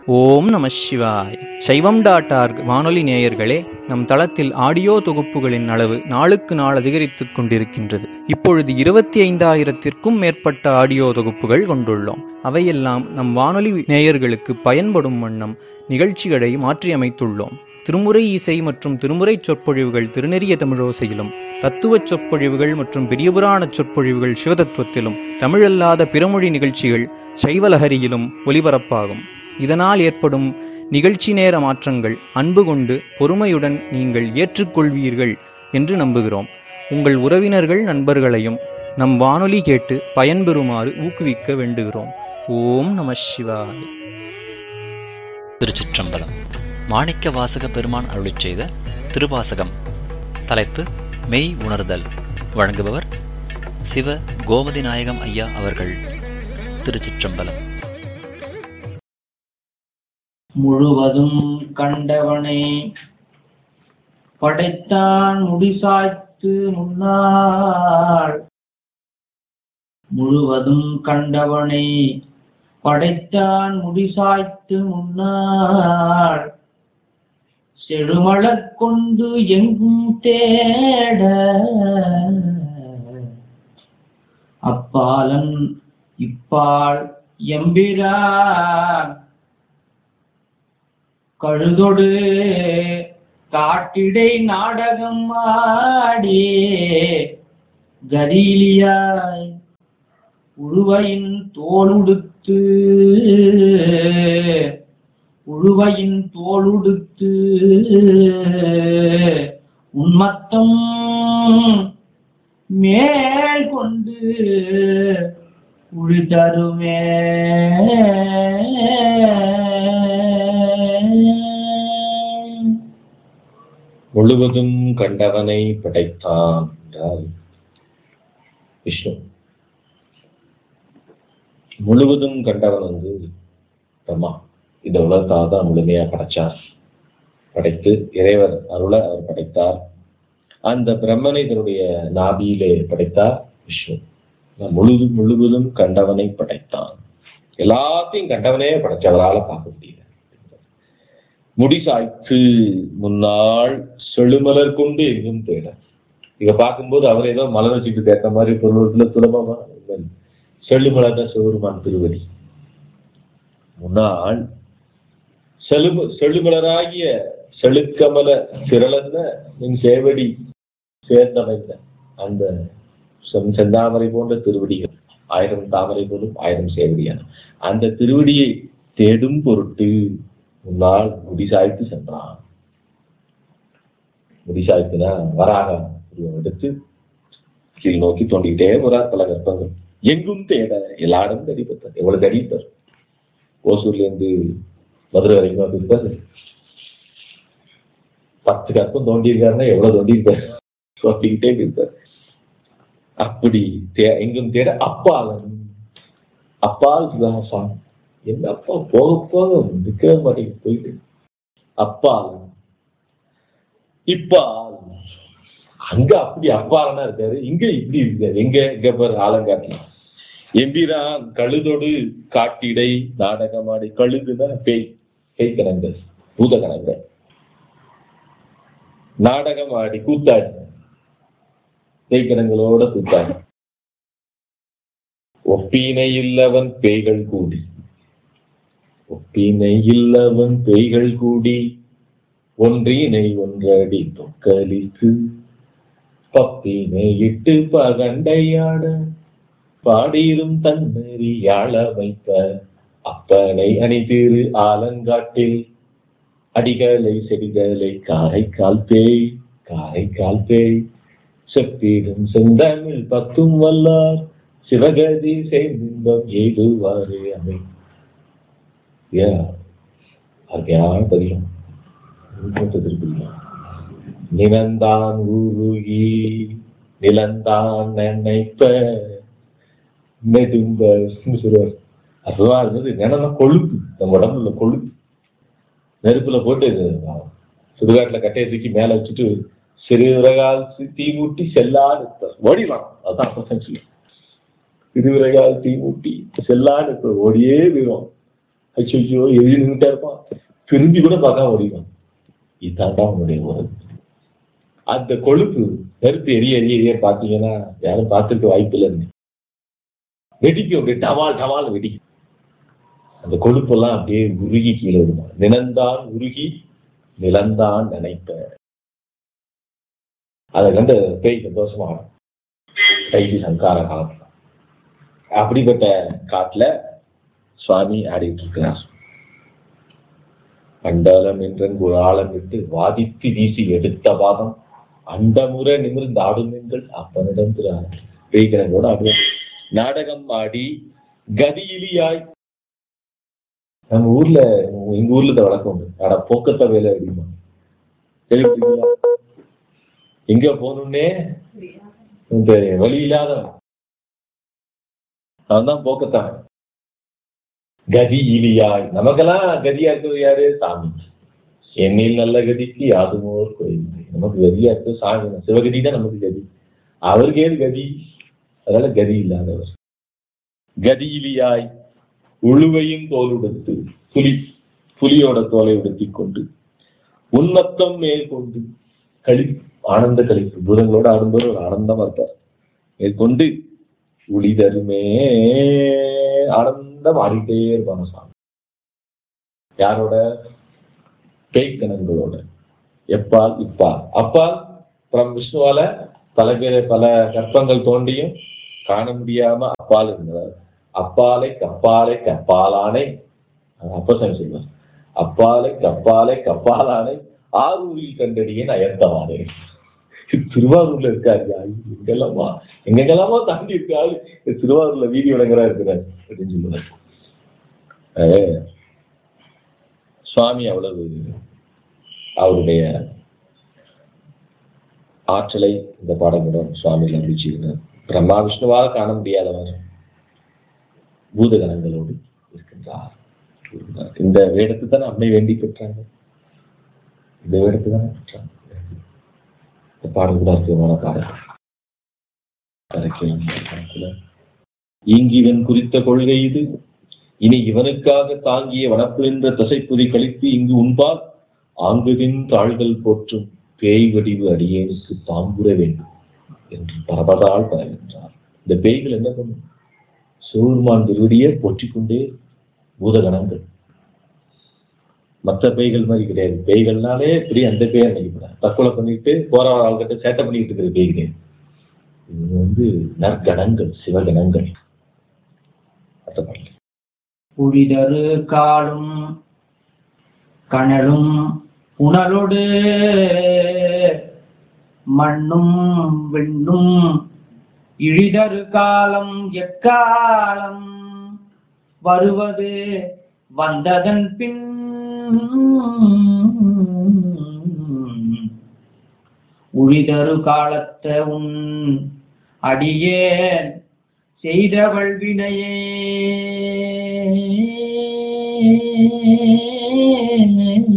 ஓம் நம சிவாய் சைவம் டாட் ஆர்க் வானொலி நேயர்களே நம் தளத்தில் ஆடியோ தொகுப்புகளின் அளவு நாளுக்கு நாள் அதிகரித்துக் கொண்டிருக்கின்றது இப்பொழுது இருபத்தி ஐந்தாயிரத்திற்கும் மேற்பட்ட ஆடியோ தொகுப்புகள் கொண்டுள்ளோம் அவையெல்லாம் நம் வானொலி நேயர்களுக்கு பயன்படும் வண்ணம் நிகழ்ச்சிகளை மாற்றியமைத்துள்ளோம் திருமுறை இசை மற்றும் திருமுறை சொற்பொழிவுகள் திருநெறிய தமிழோசையிலும் தத்துவச் சொற்பொழிவுகள் மற்றும் பெரியபுராண சொற்பொழிவுகள் சிவதத்துவத்திலும் தமிழல்லாத பிறமொழி நிகழ்ச்சிகள் சைவலஹரியிலும் ஒலிபரப்பாகும் இதனால் ஏற்படும் நிகழ்ச்சி நேர மாற்றங்கள் அன்பு கொண்டு பொறுமையுடன் நீங்கள் ஏற்றுக்கொள்வீர்கள் என்று நம்புகிறோம் உங்கள் உறவினர்கள் நண்பர்களையும் நம் வானொலி கேட்டு பயன்பெறுமாறு ஊக்குவிக்க வேண்டுகிறோம் ஓம் நம சிவாய் திருச்சிற்றம்பலம் மாணிக்க வாசக பெருமான் அருளிச் செய்த திருவாசகம் தலைப்பு மெய் உணர்தல் வழங்குபவர் சிவ கோமதி நாயகம் ஐயா அவர்கள் திருச்சிற்றம்பலம் முழுவதும் கண்டவனை படைத்தான் முடிசாய்த்து முன்னாள் முழுவதும் கண்டவனை படைத்தான் முடிசாய்த்து முன்னாள் செழுமலர் கொண்டு எங்கும் தேட அப்பாலன் இப்பால் எம்பிரான் கழுதொடு காட்டிடை நாடகம் ஆடி கரீலியாய் உழுவையின் தோளுடுத்து உழுவையின் தோளுடுத்து உன்மத்தம் மேல் கொண்டு உழி தருமே முழுவதும் கண்டவனை படைத்தான் என்றால் விஷ்ணு முழுவதும் கண்டவன் வந்து பிரம்மா இந்த உலகத்தாக தான் முழுமையா படைச்சார் படைத்து இறைவர் அருள அவர் படைத்தார் அந்த பிரம்மனை தன்னுடைய நாபியிலே படைத்தார் விஷ்ணு முழுது முழுவதும் கண்டவனை படைத்தான் எல்லாத்தையும் கண்டவனே படைச்சவரால பார்க்க முடியல முடிசாய்த்து முன்னாள் செழுமலர் கொண்டு எங்கும் தேட இத பார்க்கும்போது அவர் ஏதோ மலர் வச்சுட்டு கேட்ட மாதிரி பொருளத்துல சுலபமா செழுமலர் தான் சிவருமான் திருவடி முன்னாள் செழும செழுமலராகிய செழுக்கமல திரளந்த நின் சேவடி சேர்ந்தமைந்த அந்த செம் செந்தாமரை போன்ற திருவடிகள் ஆயிரம் தாமரை போலும் ஆயிரம் சேவடியான அந்த திருவடியை தேடும் பொருட்டு முன்னால் முடிசாய்த்து சென்றான் முடிசாய்த்துனா வராக உருவம் எடுத்து கீழ் நோக்கி தோண்டிக்கிட்டே போறார் பல கற்பங்கள் எங்கும் தேட எல்லா இடமும் தேடி பார்த்தார் எவ்வளவு தேடி இருப்பார் ஓசூர்ல இருந்து மதுரை வரைக்கும் இருப்பாரு பத்து கற்பம் தோண்டி இருக்காருன்னா எவ்வளவு தோண்டி இருப்பாரு தோண்டிக்கிட்டே இருப்பார் அப்படி தே எங்கும் தேட அப்பாலன் அப்பால் சிவகாசாமி என்ன அப்பா போக போக நிற்கவே மாட்டேங்குது போயிட்டு அப்பால் இப்பால் அங்க அப்படி அப்பாலனா இருக்காரு இங்க இப்படி இருக்காரு எங்க எங்க பாரு ஆலங்காட்டுல எம்பிரான் கழுதொடு காட்டிடை நாடகமாடி கழுதுனா பேய் பேய் கணங்க பூத கணங்க நாடகம் ஆடி கூத்தாடி பேய் கணங்களோட கூத்தாடி ஒப்பீனை இல்லவன் பேய்கள் கூடி ஒப்பினை இல்லவன் பெய்கள் கூடி ஒன்றினை ஒன்றடி தொக்கலித்து பப்பினை இட்டு பகண்டையாட பாடிரும் தன்னறி யாழ வைத்த அப்பனை அணிதிரு ஆலங்காட்டில் அடிகளை செடிகளை காரைக்கால் பேய் காரைக்கால் பேய் செப்பீடும் செந்தமிழ் பத்தும் வல்லார் சிவகதி செய்தின்பம் எய்துவாறு அமை அருமையான பதிகம் திருப்பிக்கலாம் நிலந்தான் உருகி நிலந்தான் நினைப்ப நெடும்ப சொல்லுவார் அதுவா இருந்தது நினைனா கொழுப்பு நம்ம உடம்புல கொழுப்பு நெருப்புல போட்டு சுடுகாட்டுல கட்டையை தூக்கி மேல வச்சுட்டு சிறுவிறகால் தீ மூட்டி செல்லாது ஓடிடலாம் அதுதான் சொல்லி சிறுவிறகால் தீ மூட்டி செல்லாது ஓடியே போயிடும் ஐயோ எழுதி நின்றுட்டா இருப்பான் திரும்பி கூட பார்க்காம ஓடிவான் இதான்டா உன்னுடைய உறவு அந்த கொழுப்பு நெருப்பு எரிய எரிய எரிய பார்த்தீங்கன்னா யாரும் பார்த்துருக்க வாய்ப்பு இல்லைன்னு வெடிக்கும் அப்படியே டவால் டவால் வெடிக்கும் அந்த கொழுப்பெல்லாம் அப்படியே உருகி கீழே விடுமா நிலந்தான் உருகி நிலந்தான் நினைப்ப அதை கண்டு பேய் சந்தோஷமா ஆடும் கைதி சங்கார காலத்துல அப்படிப்பட்ட காட்டுல சுவாமி ஆடிட்டு இருக்கிறார் அண்டலம் என்றன் ஒரு ஆழம் விட்டு வாதித்து வீசி எடுத்த பாதம் அண்டமுற நிமிர்ந்து ஆடும் எங்கள் அப்பனிடம் திரு பேய்கரங்களோட ஆடுவோம் நாடகம் ஆடி கதியிலியாய் நம்ம ஊர்ல எங்க ஊர்ல இந்த வழக்கம் உண்டு அட போக்கத்த வேலை அப்படிமா கேள்விப்பட்டீங்களா எங்க போகணும்னே இந்த வழி இல்லாதவன் அவன் தான் போக்கத்தான் கதி இலியாய் நமக்கெல்லாம் கதியா இருக்கிறது யாரு சாமி என்னில் நல்ல கதிக்கு யாதுமோர் கோயில் நமக்கு கதியா இருக்கிறது சாமி தான். சிவகதி தான் நமக்கு கதி அவருக்கு ஏது கதி அதனால கதி இல்லாதவர் கதியிலியாய் உழுவையும் தோலுடுத்து புலி புலியோட தோலை உடுத்திக் கொண்டு உன்மத்தம் மேல் கொண்டு களி ஆனந்த கழிப்பு பூதங்களோட ஆடும்போது ஒரு ஆனந்தமா இருப்பார் மேற்கொண்டு உளிதருமே ஆனந்தம் ஆடிட்டே இருப்பாங்க சாமி யாரோட பேய்க்கணங்களோட எப்பால் இப்பால் அப்பால் அப்புறம் விஷ்ணுவால பல பேர் பல கற்பங்கள் தோண்டியும் காண முடியாம அப்பால் இருந்தவர் அப்பாலை கப்பாலை கப்பாலானை அப்பசாமி சொல்லுவார் அப்பாலை கப்பாலை கப்பாலானை ஆரூரில் கண்டடியேன் அயர்த்தவானே திருவாரூர்ல இருக்காரு ஐயோ, எங்கெல்லாமா எங்கெல்லாமா தாண்டி இருக்காரு இந்த திருவாரூர்ல வீதி வழங்குறா இருக்கிறார் அப்படின்னு சொல்லுவார் அஹ், சுவாமி அவ்வளவு அவருடைய ஆற்றலை இந்த பாடங்களும் சுவாமியில் அறிவிச்சிருந்தார் பிரம்மா விஷ்ணுவால் காண முடியாதவர் பூதகணங்களோடு இருக்கின்றார் கூறுகிறார். இந்த வேடத்தை தான் அம்மை வேண்டி பெற்றாங்க இந்த வேடத்தை தான் பெற்றாங்க இந்த பாடல் கூட அற்புதமான பாடல் கரைக்கலாம் கணக்குல. ஈங்கிவன் குறித்த கொள்கை இது இனி இவனுக்காக தாங்கிய வனப்புகின்ற தசைப்புரி கழித்து இங்கு உண்பால் ஆங்குதின் தாழ்கள் போற்றும் பேய் வடிவு அடியேனுக்கு தாங்குற வேண்டும் என்று பரபதால் பரவின்றார் இந்த பேய்கள் என்ன பண்ணும் சூர்மான் திருவடியை போற்றிக் கொண்டே பூதகணங்கள் மற்ற பேய்கள் மாதிரி கிடையாது பேய்கள்னாலே இப்படி அந்த பேர் நினைக்கப்படாது தற்கொலை பண்ணிட்டு போற ஆள்கிட்ட சேட்டை பண்ணிட்டு இருக்கிற பேய் கிடையாது இது வந்து நற்கணங்கள் சிவகணங்கள் அடுத்த பாடல். புழிதரு காலும் கனலும் புனலொடு மண்ணும் விண்ணும் இழிதரு காலம் எக்காலம் வருவது வந்ததன் பின் உழிதரு காலத்த உன் அடியேன் செய்தவள் வினையே